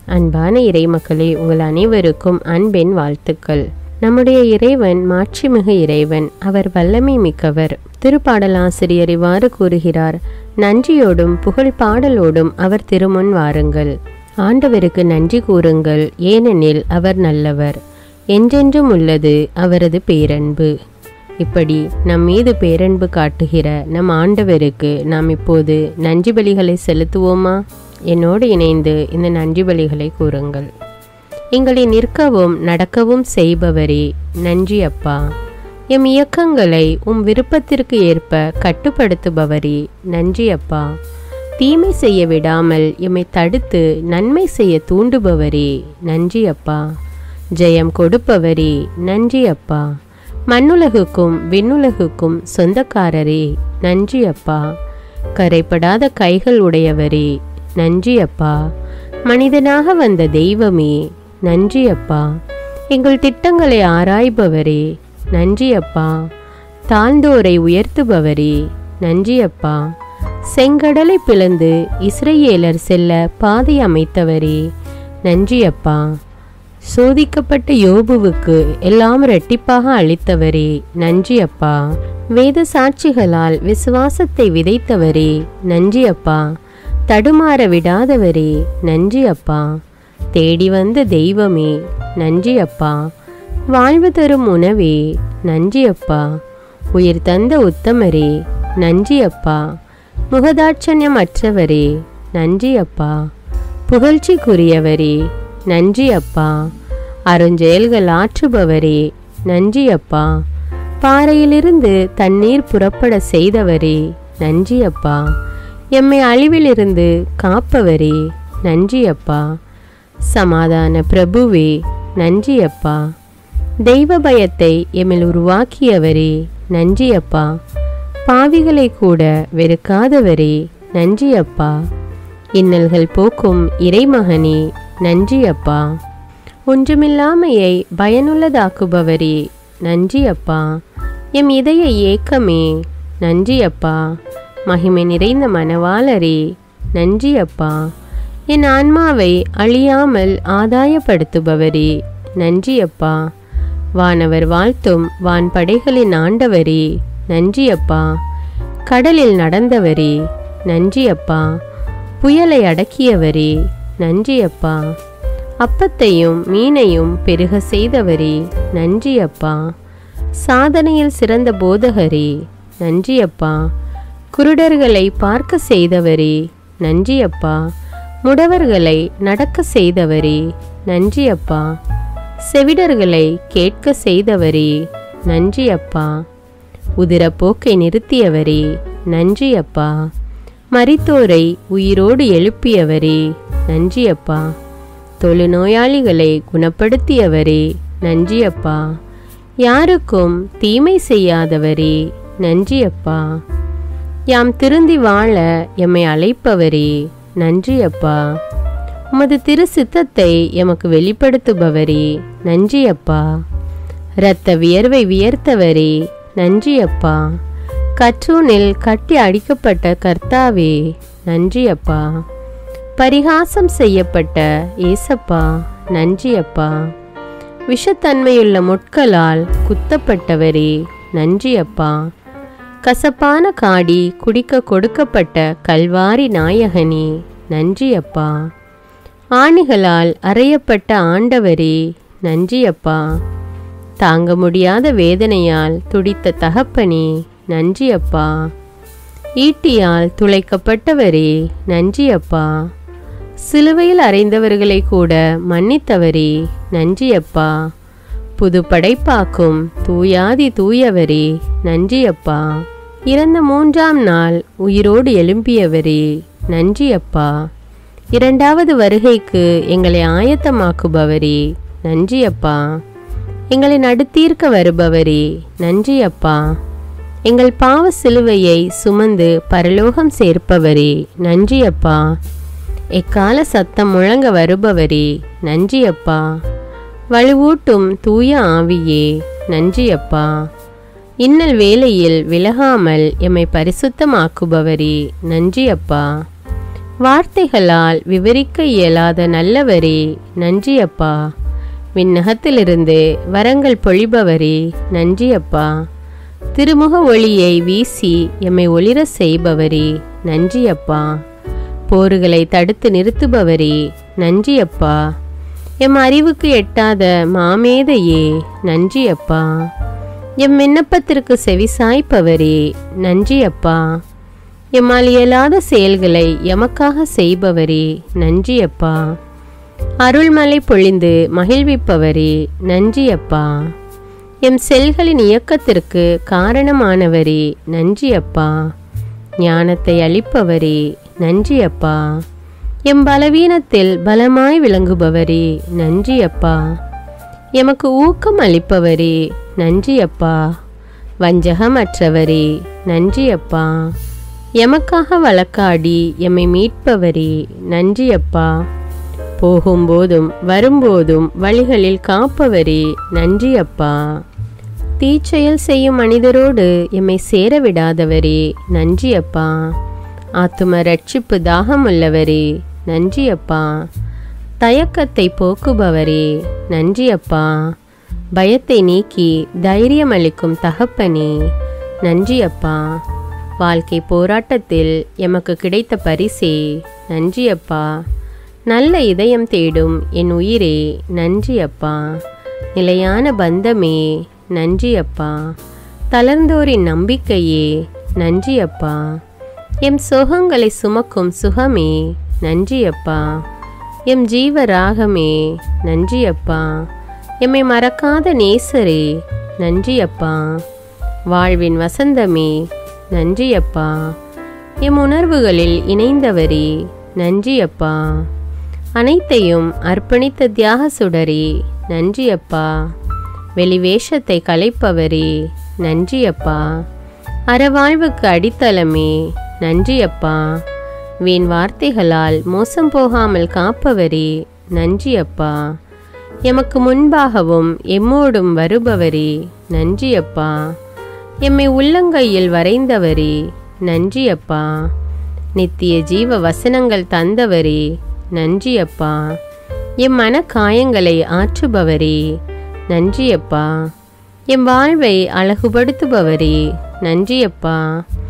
அன்பான இறைமக்களே உங்கள் அனைவருக்கும் அன்பின் வாழ்த்துக்கள் நம்முடைய இறைவன் மாட்சிமிகு இறைவன் அவர் வல்லமை மிக்கவர் திருப்பாடலாசிரியர் இவ்வாறு கூறுகிறார் நன்றியோடும் புகழ் பாடலோடும் அவர் திருமுன் வாருங்கள் ஆண்டவருக்கு நன்றி கூறுங்கள் ஏனெனில் அவர் நல்லவர் என்றென்றும் உள்ளது அவரது பேரன்பு இப்படி நம் மீது பேரன்பு காட்டுகிற நம் ஆண்டவருக்கு நாம் இப்போது நன்றி பலிகளை செலுத்துவோமா என்னோடு இணைந்து இந்த நன்றி பலிகளை கூறுங்கள் எங்களை நிற்கவும் நடக்கவும் செய்பவரே நன்றி அப்பா எம் இயக்கங்களை உம் விருப்பத்திற்கு ஏற்ப கட்டுப்படுத்துபவரே நன்றி அப்பா தீமை செய்ய விடாமல் எம்மை தடுத்து நன்மை செய்ய தூண்டுபவரே நன்றி அப்பா ஜெயம் கொடுப்பவரே நன்றி அப்பா மண்ணுலகுக்கும் விண்ணுலகுக்கும் சொந்தக்காரரே நன்றி அப்பா கரைப்படாத கைகள் உடையவரே நன்றி அப்பா மனிதனாக வந்த தெய்வமே நன்றி அப்பா எங்கள் திட்டங்களை ஆராய்பவரே நன்றி அப்பா தாழ்ந்தோரை உயர்த்துபவரே நன்றி அப்பா செங்கடலை பிளந்து இஸ்ரேலர் செல்ல பாதை அமைத்தவரே நன்றி அப்பா சோதிக்கப்பட்ட யோபுவுக்கு எல்லாம் இரட்டிப்பாக அளித்தவரே நன்றி அப்பா வேத சாட்சிகளால் விசுவாசத்தை விதைத்தவரே நன்றி அப்பா தடுமாற விடாதவரே நன்றி அப்பா தேடி வந்த தெய்வமே நன்றி அப்பா வாழ்வு தரும் உணவே நன்றி அப்பா உயிர் தந்த உத்தமரே நன்றி அப்பா முகதாட்சண்யமற்றவரே நன்றி அப்பா புகழ்ச்சிக்குரியவரே நன்றி அப்பா அருஞ்செயல்கள் ஆற்றுபவரே நன்றி அப்பா பாறையிலிருந்து தண்ணீர் புறப்பட செய்தவரே நன்றி அப்பா எம்மை அழிவிலிருந்து காப்பவரே நன்றி அப்பா சமாதான பிரபுவே நன்றி அப்பா தெய்வ பயத்தை எம்மில் உருவாக்கியவரே நன்றி அப்பா பாவிகளை கூட வெறுக்காதவரே நன்றி அப்பா இன்னல்கள் போக்கும் இறைமகனே நன்றி அப்பா ஒன்றுமில்லாமையை பயனுள்ளதாக்குபவரே நன்றி அப்பா எம் இதய ஏக்கமே நன்றி அப்பா மகிமை நிறைந்த மனவாளரே நன்றி அப்பா என் ஆன்மாவை அழியாமல் ஆதாயப்படுத்துபவரே நன்றி அப்பா வானவர் வாழ்த்தும் வான்படைகளின் ஆண்டவரே நன்றி அப்பா கடலில் நடந்தவரே நன்றி அப்பா புயலை அடக்கியவரே நன்றி அப்பா அப்பத்தையும் மீனையும் பெருக செய்தவரே நன்றி அப்பா சாதனையில் சிறந்த போதகரே நன்றி அப்பா குருடர்களை பார்க்க செய்தவரே நன்றி அப்பா முடவர்களை நடக்க செய்தவரே நன்றி அப்பா செவிடர்களை கேட்க செய்தவரே நன்றி அப்பா உதிரப்போக்கை நிறுத்தியவரே நன்றி அப்பா மரித்தோரை உயிரோடு எழுப்பியவரே நன்றி அப்பா தொழுநோயாளிகளை குணப்படுத்தியவரே நன்றி அப்பா யாருக்கும் தீமை செய்யாதவரே நன்றி அப்பா யாம் திருந்தி வாழ எம்மை அழைப்பவரே நன்றி அப்பா உமது திரு சித்தத்தை எமக்கு வெளிப்படுத்துபவரே நன்றி அப்பா இரத்த வியர்வை வியர்த்தவரே நன்றி அப்பா கற்றூனில் கட்டி அடிக்கப்பட்ட கர்த்தாவே நன்றி அப்பா பரிகாசம் செய்யப்பட்ட ஏசப்பா நன்றி அப்பா விஷத்தன்மையுள்ள முட்களால் குத்தப்பட்டவரே நன்றி அப்பா கசப்பான காடி குடிக்க கொடுக்கப்பட்ட கல்வாரி நாயகனே நன்றி அப்பா ஆணிகளால் அறையப்பட்ட ஆண்டவரே நன்றி அப்பா தாங்க முடியாத வேதனையால் துடித்த தகப்பனே நன்றி அப்பா ஈட்டியால் துளைக்கப்பட்டவரே நன்றி அப்பா சிலுவையில் அறைந்தவர்களை கூட மன்னித்தவரே நன்றி அப்பா புது படைப்பாக்கும் தூயாதி தூயவரே நன்றி அப்பா இறந்த மூன்றாம் நாள் உயிரோடு எழும்பியவரே நன்றி அப்பா இரண்டாவது வருகைக்கு எங்களை ஆயத்தமாக்குபவரே நன்றி அப்பா எங்களை நடுத்தீர்க்க வருபவரே நன்றி அப்பா எங்கள் பாவ சிலுவையை சுமந்து பரலோகம் சேர்ப்பவரே நன்றி அப்பா எக்கால சத்தம் முழங்க வருபவரே நன்றி அப்பா வலுவூட்டும் தூய ஆவியே நன்றி அப்பா இன்னல் வேளையில் விலகாமல் எம்மை பரிசுத்தமாக்குபவரே நன்றி அப்பா வார்த்தைகளால் விவரிக்க இயலாத நல்லவரே நன்றி அப்பா விண்ணகத்திலிருந்து வரங்கள் பொழிபவரே நன்றி அப்பா திருமுக ஒளியை வீசி எம்மை ஒளிர செய்பவரே நன்றி அப்பா போர்களை தடுத்து நிறுத்துபவரே நன்றி அப்பா எம் அறிவுக்கு எட்டாத மாமேதையே நன்றி அப்பா எம் விண்ணப்பத்திற்கு செவிசாய்ப்பவரே நன்றி அப்பா எம்மால் இயலாத செயல்களை எமக்காக செய்பவரே நன்றி அப்பா அருள்மலை பொழிந்து மகிழ்விப்பவரே நன்றி அப்பா எம் செல்களின் இயக்கத்திற்கு காரணமானவரே நன்றி அப்பா ஞானத்தை அளிப்பவரே நன்றி அப்பா எம் பலவீனத்தில் பலமாய் விளங்குபவரே நன்றி அப்பா எமக்கு ஊக்கம் அளிப்பவரே நன்றி அப்பா வஞ்சகமற்றவரே நன்றி அப்பா எமக்காக வழக்காடி எம்மை மீட்பவரே நன்றி அப்பா போகும்போதும் வரும்போதும் வழிகளில் காப்பவரே நன்றி அப்பா தீச்செயல் செய்யும் மனிதரோடு எம்மை சேர விடாதவரே நன்றி அப்பா ஆத்தும ரட்சிப்பு தாகமுள்ளவரே நன்றி அப்பா தயக்கத்தை போக்குபவரே நன்றி அப்பா பயத்தை நீக்கி தைரியமளிக்கும் தகப்பனே நன்றி அப்பா வாழ்க்கை போராட்டத்தில் எமக்கு கிடைத்த பரிசே நன்றி அப்பா நல்ல இதயம் தேடும் என் உயிரே நன்றி அப்பா நிலையான பந்தமே நன்றி அப்பா தளர்ந்தோரின் நம்பிக்கையே நன்றி அப்பா எம் சோகங்களை சுமக்கும் சுகமே நன்றி அப்பா எம் ஜீவராகமே நன்றி அப்பா எம்மை மறக்காத நேசரே நன்றி அப்பா வாழ்வின் வசந்தமே நன்றி அப்பா எம் உணர்வுகளில் இணைந்தவரே நன்றி அப்பா அனைத்தையும் அர்ப்பணித்த தியாக சுடரே நன்றி அப்பா வெளிவேஷத்தை கலைப்பவரே நன்றி அப்பா அறவாழ்வுக்கு அடித்தளமே நன்றி அப்பா வீண் வார்த்தைகளால் மோசம் போகாமல் காப்பவரே நன்றி அப்பா எமக்கு முன்பாகவும் எம்மோடும் வருபவரே நன்றி அப்பா எம்மை உள்ளங்கையில் வரைந்தவரே நன்றி அப்பா நித்திய ஜீவ வசனங்கள் தந்தவரே நன்றி அப்பா எம் மன காயங்களை ஆற்றுபவரே நன்றி அப்பா எம் வாழ்வை அழகுபடுத்துபவரே நன்றி அப்பா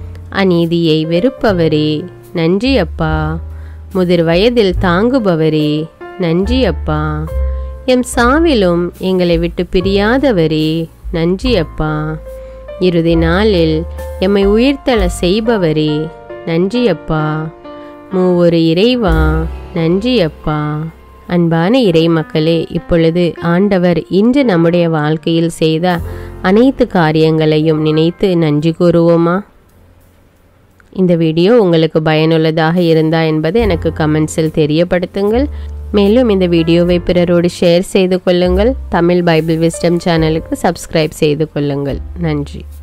அநீதியை வெறுப்பவரே நன்றி அப்பா முதிர் வயதில் தாங்குபவரே நன்றி அப்பா எம் சாவிலும் எங்களை விட்டு பிரியாதவரே நன்றி அப்பா இறுதி நாளில் எம்மை உயிர்த்தள செய்பவரே நன்றி அப்பா மூவொரு இறைவா நன்றி அப்பா அன்பான இறை மக்களே இப்பொழுது ஆண்டவர் இன்று நம்முடைய வாழ்க்கையில் செய்த அனைத்து காரியங்களையும் நினைத்து நன்றி கூறுவோமா இந்த வீடியோ உங்களுக்கு பயனுள்ளதாக இருந்தா என்பதை எனக்கு கமெண்ட்ஸில் தெரியப்படுத்துங்கள் மேலும் இந்த வீடியோவை பிறரோடு ஷேர் செய்து கொள்ளுங்கள் தமிழ் பைபிள் விஸ்டம் சேனலுக்கு சப்ஸ்கிரைப் செய்து கொள்ளுங்கள் நன்றி